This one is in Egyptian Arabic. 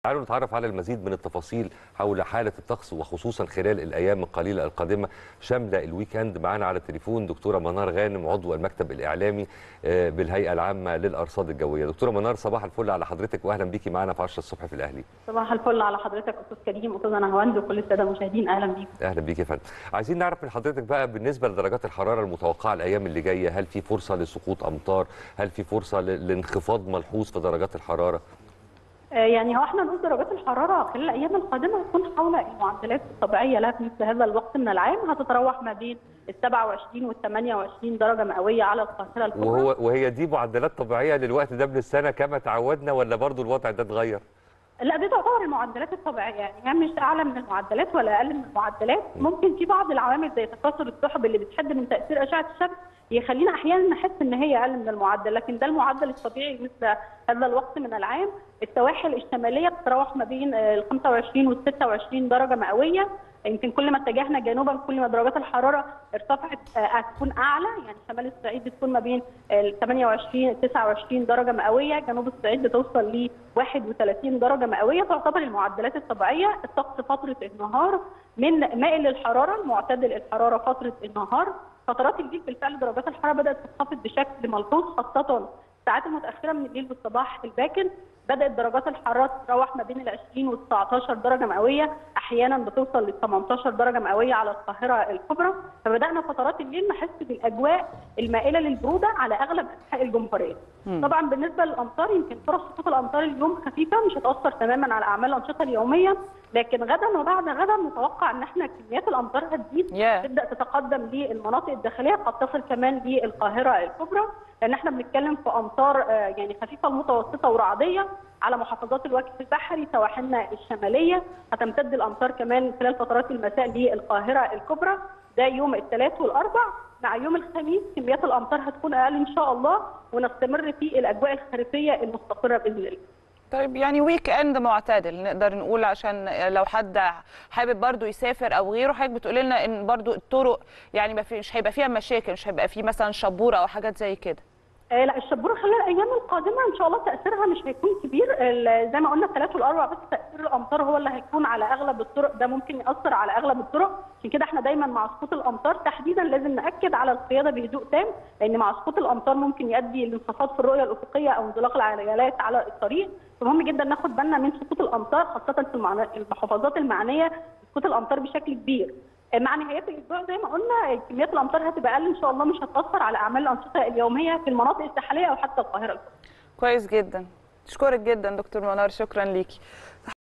تعالوا نتعرف على المزيد من التفاصيل حول حاله الطقس وخصوصا خلال الايام القليله القادمه شامله الويكند معانا على التليفون دكتوره منار غانم عضو المكتب الاعلامي آه، بالهيئه العامه للارصاد الجويه دكتوره منار صباح الفل على حضرتك واهلا بيكي معانا في 10 الصبح في الاهلي صباح الفل على حضرتك استاذ كريم استاذ نهواند وكل الساده المشاهدين اهلا بيكم اهلا بيك يا فندم عايزين نعرف من حضرتك بقى بالنسبه لدرجات الحراره المتوقعه الايام اللي جايه هل في فرصه لسقوط امطار هل في فرصه ل- لانخفاض ملحوظ في درجات الحراره آه، يعني هو احنا نقول درجات الحراره خلال الايام القادمه هتكون حول المعدلات الطبيعيه لها في مثل هذا الوقت من العام هتتراوح ما بين ال 27 وال 28 درجه مئويه على القاهره الكبرى وهو وهي دي معدلات طبيعيه للوقت ده من السنه كما تعودنا ولا برضو الوضع ده اتغير لا دي تعتبر المعدلات الطبيعيه يعني هي مش اعلى من المعدلات ولا اقل من المعدلات ممكن في بعض العوامل زي تكاثر السحب اللي بتحد من تاثير اشعه الشمس يخلينا احيانا نحس ان هي اقل من المعدل لكن ده المعدل الطبيعي مثل هذا الوقت من العام السواحل الشماليه بتتراوح ما بين ال 25 وال 26 درجه مئويه يمكن كل ما اتجهنا جنوبا كل ما درجات الحراره ارتفعت آه، هتكون اعلى يعني شمال الصعيد بتكون ما بين ال 28 29 درجه مئويه جنوب الصعيد بتوصل ل 31 درجه مئويه تعتبر المعدلات الطبيعيه الطقس فتره النهار من مائل للحراره معتدل الحراره فتره النهار فترات الليل بالفعل درجات الحراره بدات تنخفض بشكل ملحوظ خاصه الساعات المتاخره من الليل والصباح الباكر بدات درجات الحراره تتراوح ما بين ال 20 وال 19 درجه مئويه احيانا بتوصل ل 18 درجه مئويه على القاهره الكبرى فبدانا فترات الليل نحس بالاجواء المائله للبروده على اغلب انحاء الجمهوريه طبعا بالنسبه للامطار يمكن فرص سقوط الامطار اليوم خفيفه مش هتاثر تماما على اعمال الانشطه اليوميه لكن غدا وبعد غدا متوقع ان احنا كميات الامطار هتزيد ياه. تبدا تتقدم للمناطق الداخليه قد تصل كمان للقاهره الكبرى لان احنا بنتكلم في امطار آه، يعني خفيفه المتوسطه ورعديه على محافظات الوجه البحري سواحلنا الشماليه هتمتد الامطار كمان خلال فترات المساء للقاهره الكبرى ده يوم الثلاث والاربع مع يوم الخميس كميات الامطار هتكون اقل ان شاء الله ونستمر في الاجواء الخريفيه المستقره باذن الله طيب يعني ويك اند معتدل نقدر نقول عشان لو حد حابب برضو يسافر او غيره حضرتك بتقول لنا ان برضو الطرق يعني ما في مش هيبقى فيها مشاكل مش هيبقى فيه مثلا شبوره او حاجات زي كده آه، لا الشبوره خلال الايام القادمه ان شاء الله تاثيرها مش هيكون كبير ال- زي ما قلنا الثلاث والاربع بس تاثير الامطار هو اللي هيكون على اغلب الطرق ده ممكن ياثر على اغلب الطرق عشان كده احنا دايما مع سقوط الامطار تحديدا لازم ناكد على القياده بهدوء تام لان مع سقوط الامطار ممكن يؤدي لانخفاض في الرؤيه الافقيه او انزلاق العجلات على الطريق فمهم جدا ناخد بالنا من سقوط الامطار خاصه في المعن- المحافظات المعنيه بسقوط الامطار بشكل كبير مع نهايات الاسبوع زي ما قلنا كميات الامطار هتبقى اقل ان شاء الله مش هتاثر على اعمال الانشطه اليوميه في المناطق الساحليه او حتى القاهره الكبرى كويس جدا اشكرك جدا دكتور منار شكرا ليكي